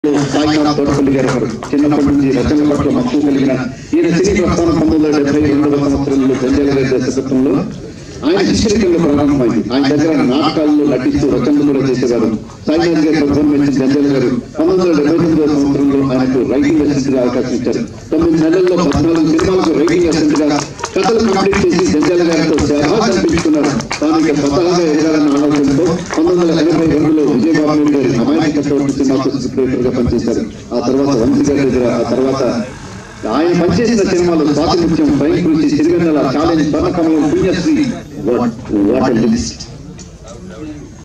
సాయినాథ్ తోటపల్లి గారు ఒకరు. చిన్నప్పటి నుంచి రచనల పట్ల మక్కువ కలిగిన ఈయన సినీ ప్రస్థానం పంతొమ్మిది వందల డెబ్బై రెండవ సంవత్సరంలో జంజాల గారి దర్శకత్వంలో ఆయన శిష్యుల ప్రారంభమైంది ఆయన దగ్గర నాటకాల్లో నటిస్తూ రచనలు కూడా చేసేవారు సాయినాథ్ గారి ప్రభుత్వం మెచ్చిన జంజాల గారు పంతొమ్మిది వందల డెబ్బై తొమ్మిదవ సంవత్సరంలో ఆయనకు రైటింగ్ అసిస్టెంట్ గా అవకాశం ఇచ్చారు తొమ్మిది నెలల్లో పద్నాలుగు సినిమాలకు రైటింగ్ అసిస్టెంట్ గా కథలు కంప్లీట్ చేసి జంజాల గారితో సేవా కనిపించుకున్నారు తాను ఇక స్వతహాగా ఎదగాలన్న ఆలోచనతో పంతొమ్మిది వందల ఎనభై రెండులో విజయబాబు రెడ్డి గారి అమాయక చోటు సినిమాకు స్క్రిప్ట్ గా పనిచేశారు ఆ తర్వాత వంశీ గారి దగ్గర ఆ తర్వాత ఆయన పనిచేసిన సినిమాలు స్వాతిముత్యం పై కృషి సిరిగన్నల challenge Swarnakamalam Punyasri what what list